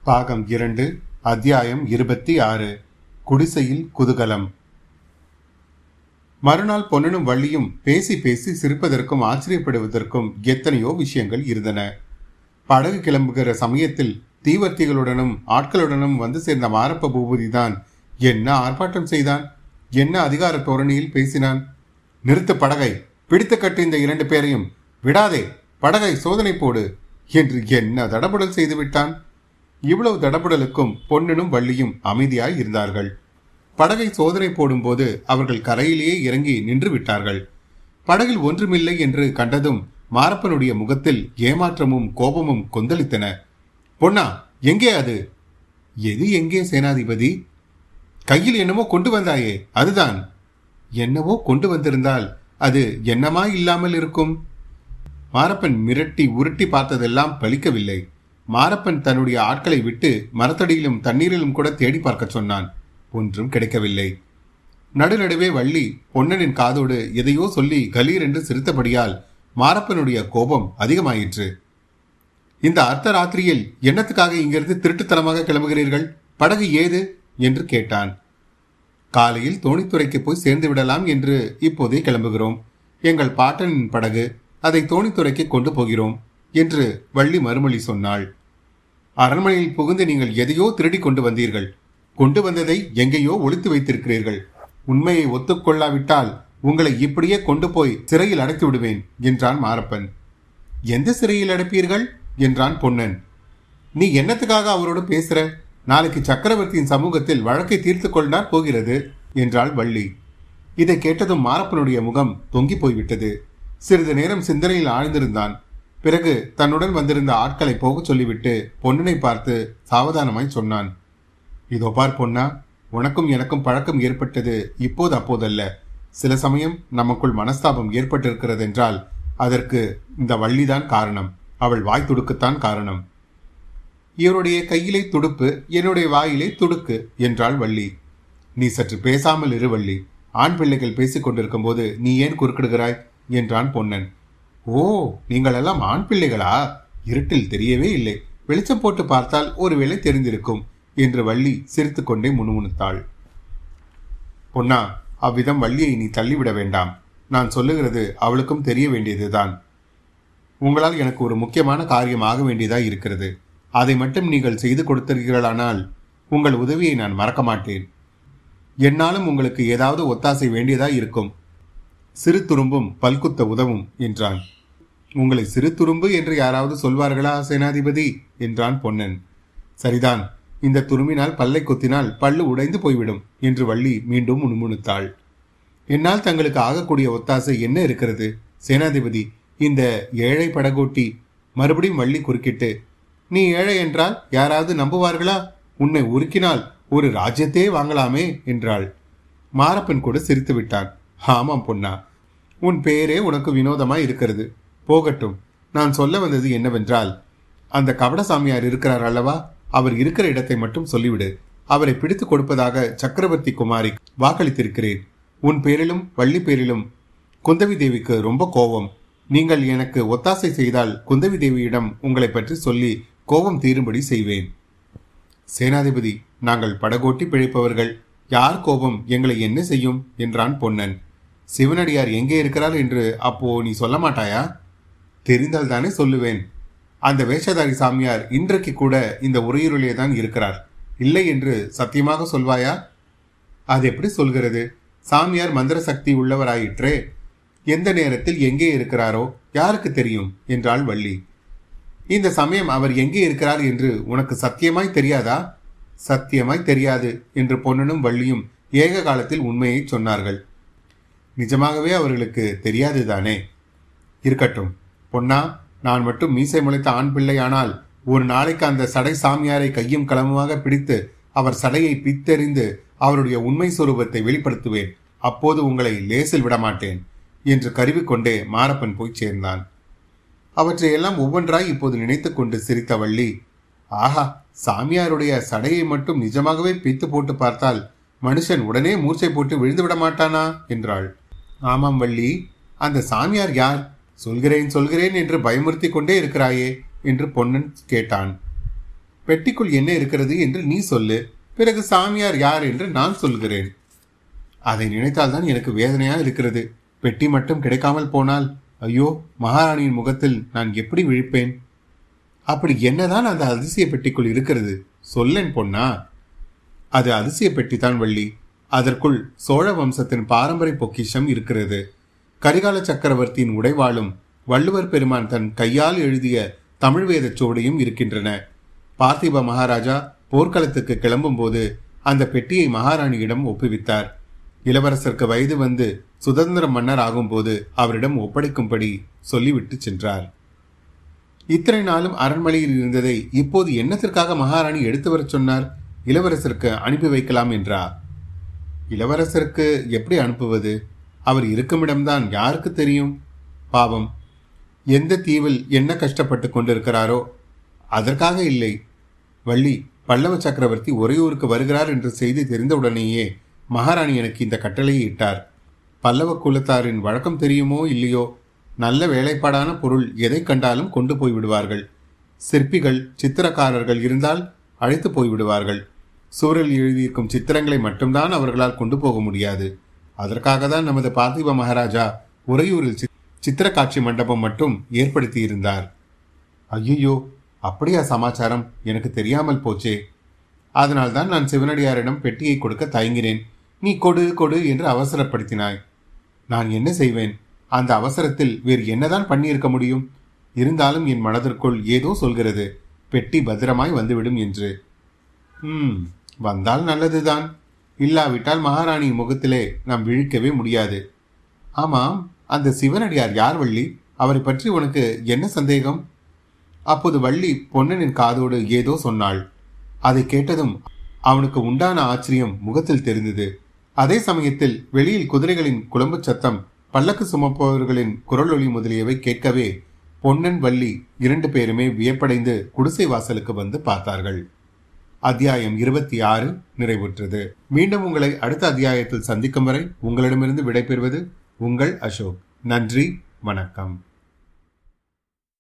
பாகம் இரண்டு அத்தியாயம் இருபத்தி ஆறு குடிசையில் குதூகலம் மறுநாள் பொன்னனும் வள்ளியும் பேசி பேசி சிரிப்பதற்கும் ஆச்சரியப்படுவதற்கும் எத்தனையோ விஷயங்கள் இருந்தன படகு கிளம்புகிற சமயத்தில் தீவர்த்திகளுடனும் ஆட்களுடனும் வந்து சேர்ந்த மாரப்ப பூபதிதான் என்ன ஆர்ப்பாட்டம் செய்தான் என்ன அதிகார தோரணியில் பேசினான் நிறுத்து படகை பிடித்து கட்டு இந்த இரண்டு பேரையும் விடாதே படகை சோதனை போடு என்று என்ன தடபுடல் செய்து விட்டான் இவ்வளவு தடபுடலுக்கும் பொன்னனும் வள்ளியும் அமைதியாய் இருந்தார்கள் படகை சோதனை போடும்போது அவர்கள் கரையிலேயே இறங்கி நின்று விட்டார்கள் படகில் ஒன்றுமில்லை என்று கண்டதும் மாரப்பனுடைய முகத்தில் ஏமாற்றமும் கோபமும் கொந்தளித்தன பொன்னா எங்கே அது எது எங்கே சேனாதிபதி கையில் என்னமோ கொண்டு வந்தாயே அதுதான் என்னவோ கொண்டு வந்திருந்தால் அது என்னமா இல்லாமல் இருக்கும் மாரப்பன் மிரட்டி உருட்டி பார்த்ததெல்லாம் பலிக்கவில்லை மாரப்பன் தன்னுடைய ஆட்களை விட்டு மரத்தடியிலும் தண்ணீரிலும் கூட தேடி பார்க்க சொன்னான் ஒன்றும் கிடைக்கவில்லை நடுநடுவே வள்ளி பொன்னனின் காதோடு எதையோ சொல்லி கலீர் என்று சிரித்தபடியால் மாரப்பனுடைய கோபம் அதிகமாயிற்று இந்த அர்த்த ராத்திரியில் என்னத்துக்காக இங்கிருந்து திருட்டுத்தனமாக கிளம்புகிறீர்கள் படகு ஏது என்று கேட்டான் காலையில் தோணித்துறைக்கு போய் சேர்ந்து விடலாம் என்று இப்போதே கிளம்புகிறோம் எங்கள் பாட்டனின் படகு அதை தோணித்துறைக்கு கொண்டு போகிறோம் என்று வள்ளி மறுமொழி சொன்னாள் அரண்மனையில் புகுந்து நீங்கள் எதையோ திருடி கொண்டு வந்தீர்கள் கொண்டு வந்ததை எங்கேயோ ஒளித்து வைத்திருக்கிறீர்கள் உண்மையை ஒத்துக்கொள்ளாவிட்டால் உங்களை இப்படியே கொண்டு போய் சிறையில் அடைத்து விடுவேன் என்றான் மாரப்பன் எந்த சிறையில் அடைப்பீர்கள் என்றான் பொன்னன் நீ என்னத்துக்காக அவரோடு பேசுற நாளைக்கு சக்கரவர்த்தியின் சமூகத்தில் வழக்கை தீர்த்து கொண்டார் போகிறது என்றாள் வள்ளி இதை கேட்டதும் மாரப்பனுடைய முகம் தொங்கி போய்விட்டது சிறிது நேரம் சிந்தனையில் ஆழ்ந்திருந்தான் பிறகு தன்னுடன் வந்திருந்த ஆட்களை போகச் சொல்லிவிட்டு பொன்னனை பார்த்து சாவதானமாய் சொன்னான் இதோ பார் பொன்னா உனக்கும் எனக்கும் பழக்கம் ஏற்பட்டது இப்போது அப்போதல்ல சில சமயம் நமக்குள் மனஸ்தாபம் ஏற்பட்டிருக்கிறது என்றால் அதற்கு இந்த வள்ளிதான் காரணம் அவள் வாய் துடுக்குத்தான் காரணம் இவருடைய கையிலே துடுப்பு என்னுடைய வாயிலே துடுக்கு என்றாள் வள்ளி நீ சற்று பேசாமல் இரு வள்ளி ஆண் பிள்ளைகள் பேசிக் கொண்டிருக்கும் போது நீ ஏன் குறுக்கிடுகிறாய் என்றான் பொன்னன் ஓ நீங்கள் எல்லாம் ஆண் பிள்ளைகளா இருட்டில் தெரியவே இல்லை வெளிச்சம் போட்டு பார்த்தால் ஒருவேளை தெரிந்திருக்கும் என்று வள்ளி சிரித்துக்கொண்டே முணுமுணுத்தாள் பொன்னா அவ்விதம் வள்ளியை நீ தள்ளிவிட வேண்டாம் நான் சொல்லுகிறது அவளுக்கும் தெரிய வேண்டியதுதான் உங்களால் எனக்கு ஒரு முக்கியமான காரியம் ஆக வேண்டியதா இருக்கிறது அதை மட்டும் நீங்கள் செய்து கொடுத்தீர்களானால் உங்கள் உதவியை நான் மறக்க மாட்டேன் என்னாலும் உங்களுக்கு ஏதாவது ஒத்தாசை வேண்டியதா இருக்கும் சிறு துரும்பும் பல்குத்த உதவும் என்றான் உங்களை சிறு துரும்பு என்று யாராவது சொல்வார்களா சேனாதிபதி என்றான் பொன்னன் சரிதான் இந்த துரும்பினால் பல்லை கொத்தினால் பல்லு உடைந்து போய்விடும் என்று வள்ளி மீண்டும் முணுமுணுத்தாள் என்னால் தங்களுக்கு ஆகக்கூடிய ஒத்தாசை என்ன இருக்கிறது சேனாதிபதி இந்த ஏழை படகோட்டி மறுபடியும் வள்ளி குறுக்கிட்டு நீ ஏழை என்றால் யாராவது நம்புவார்களா உன்னை உருக்கினால் ஒரு ராஜ்யத்தையே வாங்கலாமே என்றாள் மாரப்பன் கூட சிரித்து விட்டான் ஆமாம் பொன்னா உன் பெயரே உனக்கு வினோதமாய் இருக்கிறது போகட்டும் நான் சொல்ல வந்தது என்னவென்றால் அந்த கபடசாமியார் இருக்கிறார் அல்லவா அவர் இருக்கிற இடத்தை மட்டும் சொல்லிவிடு அவரை பிடித்து கொடுப்பதாக சக்கரவர்த்தி குமாரி வாக்களித்திருக்கிறேன் உன் பேரிலும் வள்ளி பேரிலும் குந்தவி தேவிக்கு ரொம்ப கோபம் நீங்கள் எனக்கு ஒத்தாசை செய்தால் குந்தவி தேவியிடம் உங்களை பற்றி சொல்லி கோபம் தீரும்படி செய்வேன் சேனாதிபதி நாங்கள் படகோட்டி பிழைப்பவர்கள் யார் கோபம் எங்களை என்ன செய்யும் என்றான் பொன்னன் சிவனடியார் எங்கே இருக்கிறார் என்று அப்போ நீ சொல்ல மாட்டாயா தெரிந்தால் தானே சொல்லுவேன் அந்த வேஷதாரி சாமியார் இன்றைக்கு கூட இந்த உரையுருளே தான் இருக்கிறார் இல்லை என்று சத்தியமாக சொல்வாயா அது எப்படி சொல்கிறது சாமியார் மந்திர சக்தி உள்ளவராயிற்றே எந்த நேரத்தில் எங்கே இருக்கிறாரோ யாருக்கு தெரியும் என்றாள் வள்ளி இந்த சமயம் அவர் எங்கே இருக்கிறார் என்று உனக்கு சத்தியமாய் தெரியாதா சத்தியமாய் தெரியாது என்று பொன்னனும் வள்ளியும் ஏக காலத்தில் உண்மையை சொன்னார்கள் நிஜமாகவே அவர்களுக்கு தெரியாது தானே இருக்கட்டும் பொன்னா நான் மட்டும் மீசை முளைத்த ஆண் பிள்ளையானால் ஒரு நாளைக்கு அந்த சடை சாமியாரை கையும் களமுமாக பிடித்து அவர் சடையை பித்தெறிந்து அவருடைய உண்மை சுரூபத்தை வெளிப்படுத்துவேன் அப்போது உங்களை லேசில் விடமாட்டேன் என்று கருவிக்கொண்டே மாரப்பன் போய் சேர்ந்தான் அவற்றையெல்லாம் ஒவ்வொன்றாய் இப்போது நினைத்து கொண்டு சிரித்த வள்ளி ஆஹா சாமியாருடைய சடையை மட்டும் நிஜமாகவே பித்து போட்டு பார்த்தால் மனுஷன் உடனே மூர்ச்சை போட்டு விழுந்து விட மாட்டானா என்றாள் ஆமாம் வள்ளி அந்த சாமியார் யார் சொல்கிறேன் சொல்கிறேன் என்று பயமுறுத்தி கொண்டே இருக்கிறாயே என்று பொன்னன் கேட்டான் பெட்டிக்குள் என்ன இருக்கிறது என்று நீ சொல்லு பிறகு சாமியார் யார் என்று நான் சொல்கிறேன் அதை நினைத்தால்தான் எனக்கு வேதனையா இருக்கிறது பெட்டி மட்டும் கிடைக்காமல் போனால் ஐயோ மகாராணியின் முகத்தில் நான் எப்படி விழிப்பேன் அப்படி என்னதான் அந்த அதிசய பெட்டிக்குள் இருக்கிறது சொல்லேன் பொன்னா அது அதிசய பெட்டிதான் வள்ளி அதற்குள் சோழ வம்சத்தின் பாரம்பரிய பொக்கிஷம் இருக்கிறது கரிகால சக்கரவர்த்தியின் உடைவாளும் வள்ளுவர் பெருமான் தன் கையால் எழுதிய தமிழ் வேத சோடையும் இருக்கின்றன பார்த்திப மகாராஜா போர்க்களத்துக்கு கிளம்பும் போது அந்த பெட்டியை மகாராணியிடம் ஒப்புவித்தார் இளவரசருக்கு வயது வந்து சுதந்திர மன்னர் ஆகும்போது அவரிடம் ஒப்படைக்கும்படி சொல்லிவிட்டு சென்றார் இத்தனை நாளும் அரண்மனையில் இருந்ததை இப்போது என்னத்திற்காக மகாராணி எடுத்து வரச் சொன்னார் இளவரசருக்கு அனுப்பி வைக்கலாம் என்றார் இளவரசருக்கு எப்படி அனுப்புவது அவர் இருக்குமிடம்தான் யாருக்கு தெரியும் பாவம் எந்த தீவில் என்ன கஷ்டப்பட்டு கொண்டிருக்கிறாரோ அதற்காக இல்லை வள்ளி பல்லவ சக்கரவர்த்தி ஒரையூருக்கு வருகிறார் என்ற செய்தி தெரிந்தவுடனேயே மகாராணி எனக்கு இந்த கட்டளையை இட்டார் பல்லவ குலத்தாரின் வழக்கம் தெரியுமோ இல்லையோ நல்ல வேலைப்பாடான பொருள் எதை கண்டாலும் கொண்டு போய் விடுவார்கள் சிற்பிகள் சித்திரக்காரர்கள் இருந்தால் அழைத்து போய் விடுவார்கள் சூழல் எழுதியிருக்கும் சித்திரங்களை மட்டும்தான் அவர்களால் கொண்டு போக முடியாது அதற்காக தான் நமது பார்த்திப மகாராஜா உறையூரில் சித்திர காட்சி மண்டபம் மட்டும் ஏற்படுத்தி இருந்தார் ஐயோ அப்படியா சமாச்சாரம் எனக்கு தெரியாமல் போச்சே அதனால்தான் நான் சிவனடியாரிடம் பெட்டியை கொடுக்க தயங்கினேன் நீ கொடு கொடு என்று அவசரப்படுத்தினாய் நான் என்ன செய்வேன் அந்த அவசரத்தில் வேறு என்னதான் பண்ணியிருக்க முடியும் இருந்தாலும் என் மனதிற்குள் ஏதோ சொல்கிறது பெட்டி பத்திரமாய் வந்துவிடும் என்று ம் வந்தால் நல்லதுதான் இல்லாவிட்டால் மகாராணி முகத்திலே நாம் விழிக்கவே முடியாது ஆமாம் அந்த சிவனடியார் யார் வள்ளி அவரை பற்றி உனக்கு என்ன சந்தேகம் அப்போது வள்ளி பொன்னனின் காதோடு ஏதோ சொன்னாள் அதை கேட்டதும் அவனுக்கு உண்டான ஆச்சரியம் முகத்தில் தெரிந்தது அதே சமயத்தில் வெளியில் குதிரைகளின் குழம்பு சத்தம் பல்லக்கு சுமப்பவர்களின் குரலொளி முதலியவை கேட்கவே பொன்னன் வள்ளி இரண்டு பேருமே வியப்படைந்து குடிசை வாசலுக்கு வந்து பார்த்தார்கள் அத்தியாயம் இருபத்தி ஆறு நிறைவுற்றது மீண்டும் உங்களை அடுத்த அத்தியாயத்தில் சந்திக்கும் வரை உங்களிடமிருந்து விடைபெறுவது உங்கள் அசோக் நன்றி வணக்கம்